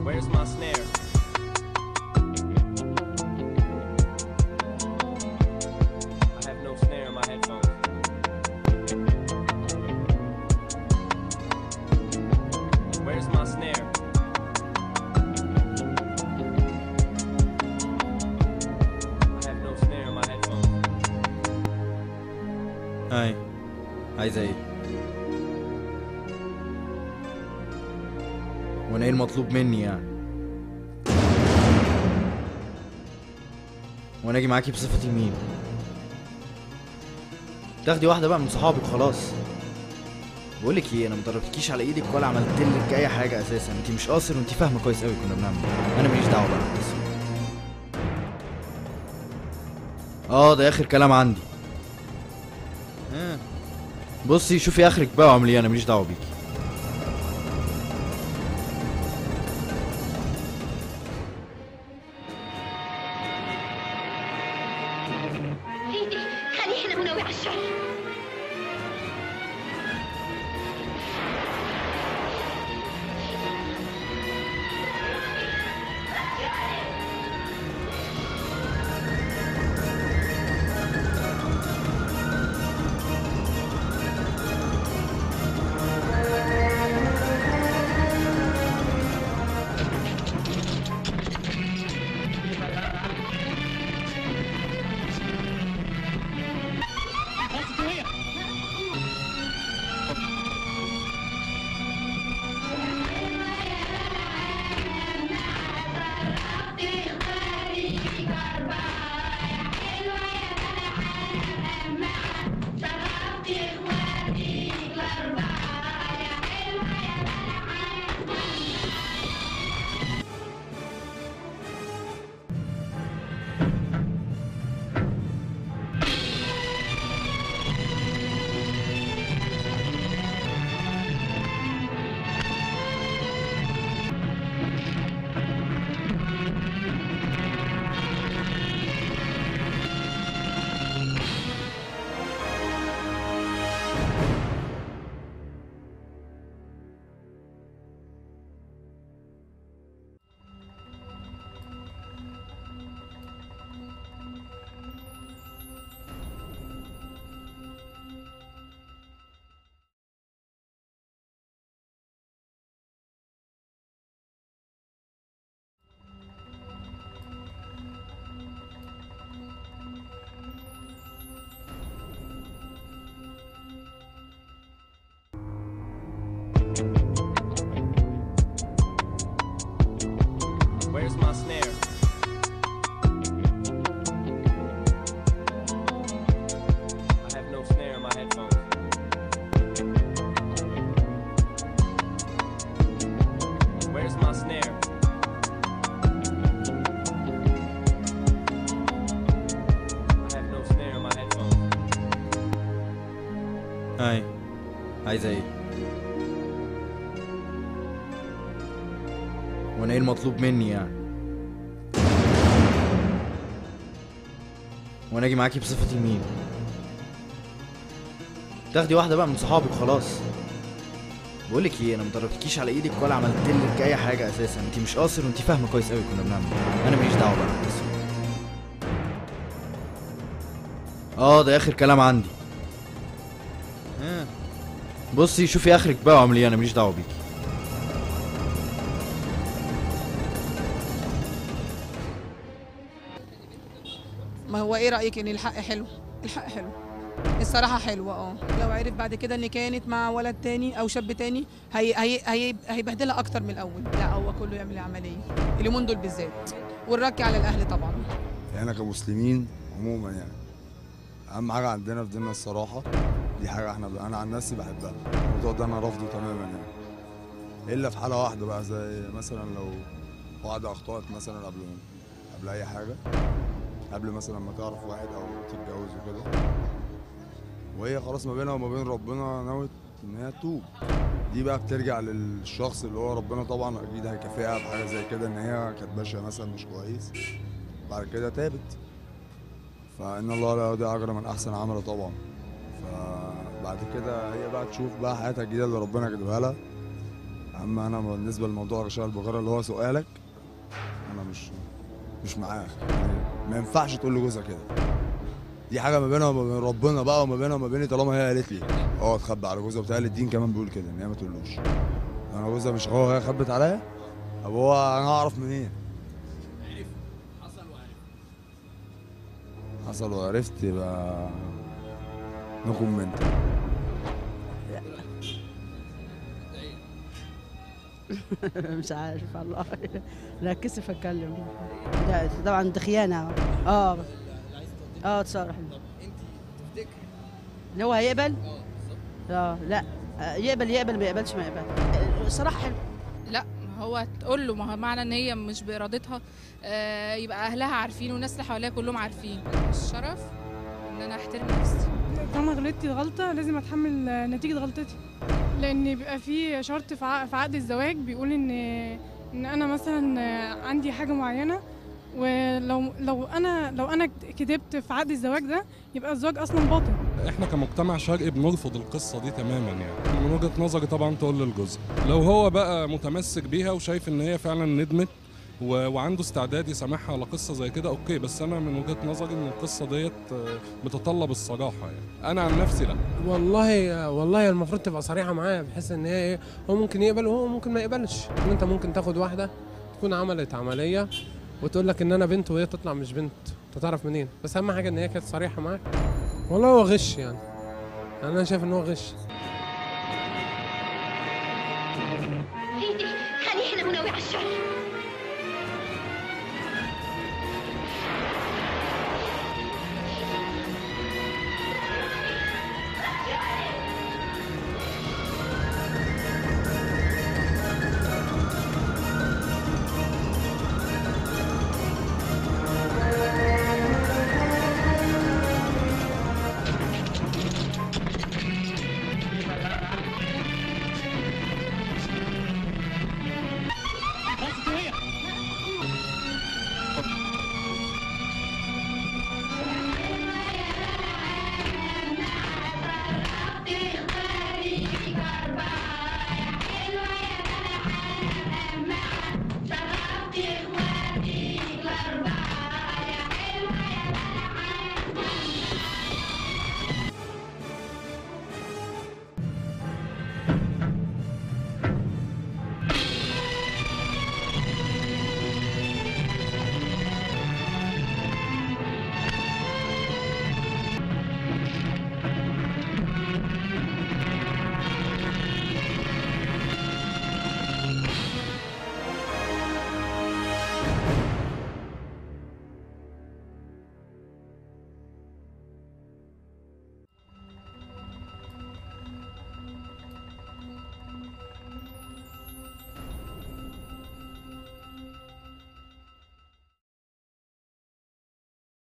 Where's my snare? I have no snare in my headphones. Where's my snare? I have no snare in my headphones. هاي عايزة ايه؟ وانا ايه المطلوب مني يعني؟ وانا اجي معاكي بصفتي مين؟ تاخدي واحدة بقى من صحابك خلاص بقولك ايه انا مضربتكيش على ايدك ولا عملت لك اي حاجة اساسا انت مش قاصر وانت فاهمة كويس قوي كنا بنعمل ايه انا ماليش دعوة بقى بس اه ده اخر كلام عندي آه. بصي شوفي اخرك بقى واعملي ايه انا ماليش دعوه بيكي سيدي خليه هنا منوي على الشر Where's my snare? I have no snare in my headphones. Where's my snare? I have no snare in my headphones. هاي عايزة ايه؟ وانا ايه المطلوب مني يعني؟ وانا اجي معاكي بصفتي مين؟ تاخدي واحدة بقى من صحابك خلاص بقولك ايه انا مضربتكيش على ايدك ولا عملت لك اي حاجة اساسا انت مش قاصر وانت فاهمة كويس قوي كنا بنعمل ايه انا ماليش دعوة بقى بس اه ده اخر كلام عندي آه. بصي شوفي اخرك بقى واعملي ايه انا ماليش دعوه بيكي ما هو ايه رايك ان الحق حلو الحق حلو الصراحه حلوه اه لو عرف بعد كده ان كانت مع ولد تاني او شاب تاني هي هي هي هيبهدلها اكتر من الاول لا هو كله يعمل عمليه اليومين دول بالذات والرك على الاهل طبعا احنا كمسلمين عموما يعني اهم حاجه عندنا في ديننا الصراحه دي حاجه احنا انا عن نفسي بحبها الموضوع ده انا رافضه تماما يعني الا في حاله واحده بقى زي مثلا لو واحده اخطات مثلا قبل قبل اي حاجه قبل مثلا ما تعرف واحد او تتجوز وكده وهي خلاص ما بينها وما بين ربنا نوت ان هي تتوب دي بقى بترجع للشخص اللي هو ربنا طبعا اكيد هيكافئها بحاجه زي كده ان هي كانت ماشيه مثلا مش كويس بعد كده تابت فان الله لا يضيع اجر من احسن عمل طبعا فبعد كده هي بقى تشوف بقى حياتها الجديده اللي ربنا كاتبها لها اما انا بالنسبه لموضوع الرشاوى البغيره اللي هو سؤالك انا مش مش معاه يعني ما ينفعش تقول لجوزها كده دي حاجه ما بينها وما بين ربنا بقى وما بينها وما بيني طالما هي قالت لي اه تخبي على جوزها بتاع الدين كمان بيقول كده ان هي ما تقولوش انا جوزها مش هو هي خبت عليا طب هو انا هعرف منين حصل وعرفت يبقى نو كومنت مش عارف والله لا كسف اتكلم لا طبعا دي خيانه اه اه تصرح ان هو هيقبل اه لا آه، يقبل يقبل ما يقبلش ما يقبل آه، الصراحه حلو لا ما هو تقول له ما هو معنى ان هي مش بارادتها آه، يبقى اهلها عارفين والناس اللي حواليها كلهم عارفين الشرف ان انا احترم نفسي طالما غلطتي غلطة لازم اتحمل آه، نتيجة غلطتي لان بيبقى في شرط في ع- في عقد الزواج بيقول ان ان انا مثلا آه، عندي حاجة معينة ولو لو انا لو انا كدبت في عقد الزواج ده يبقى الزواج اصلا باطل احنا كمجتمع شرقي بنرفض القصه دي تماما يعني من وجهه نظري طبعا تقول للجزء لو هو بقى متمسك بيها وشايف ان هي فعلا ندمت و... وعنده استعداد يسامحها على قصه زي كده اوكي بس انا من وجهه نظري ان القصه ديت آه، بتتطلب الصراحه يعني انا عن نفسي لا والله والله المفروض تبقى صريحه معاه بحيث ان هي ايه هو ممكن يقبل وهو ممكن ما يقبلش ان انت ممكن تاخد واحده تكون عملت عمليه وتقول لك ان انا بنت وهي تطلع مش بنت انت تعرف منين بس اهم حاجه ان هي كانت صريحه معاك والله هو غش يعني يعني انا شايف ان هو غش سيدي خليه هنا منوي على الشر